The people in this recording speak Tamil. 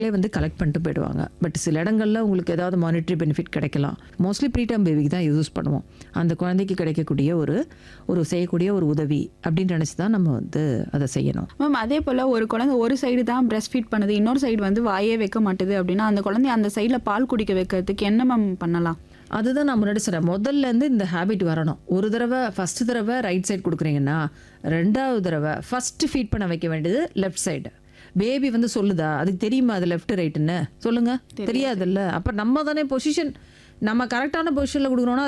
வந்து கலெக்ட் பண்ணிட்டு போயிடுவாங்க பட் சில இடங்களில் உங்களுக்கு ஏதாவது மானிட்டரி பெனிஃபிட் கிடைக்கலாம் மோஸ்ட்லி ப்ரீடம் பேபிக்கு தான் யூஸ் பண்ணுவோம் அந்த குழந்தைக்கு கிடைக்கக்கூடிய ஒரு ஒரு செய்யக்கூடிய ஒரு உதவி அப்படின்னு நினச்சி தான் நம்ம வந்து அதை செய்யணும் மேம் அதே போல் ஒரு குழந்தை ஒரு சைடு தான் பிரஸ்ட் ஃபீட் பண்ணுது இன்னொரு சைடு வந்து வாயே வைக்க மாட்டுது அப்படின்னா அந்த குழந்தைய அந்த சைடில் பால் குடிக்க வைக்கிறதுக்கு என்ன மேம் பண்ணலாம் அதுதான் நான் முன்னாடி சொன்னேன் முதல்ல இருந்து இந்த ஹேபிட் வரணும் ஒரு தடவை ஃபர்ஸ்ட் தடவை ரைட் சைடு கொடுக்குறீங்கன்னா ரெண்டாவது தடவை ஃபர்ஸ்ட் ஃபீட் பண்ண வைக்க வேண்டியது லெஃப்ட் சைடு பேபி வந்து சொல்லுதா அதுக்கு தெரியுமா அது லெஃப்ட் ரைட்டுன்னு சொல்லுங்க தெரியாதுல்ல அப்போ நம்ம தானே பொசிஷன் நம்ம கரெக்டான பொசிஷனில் கொடுக்குறோன்னா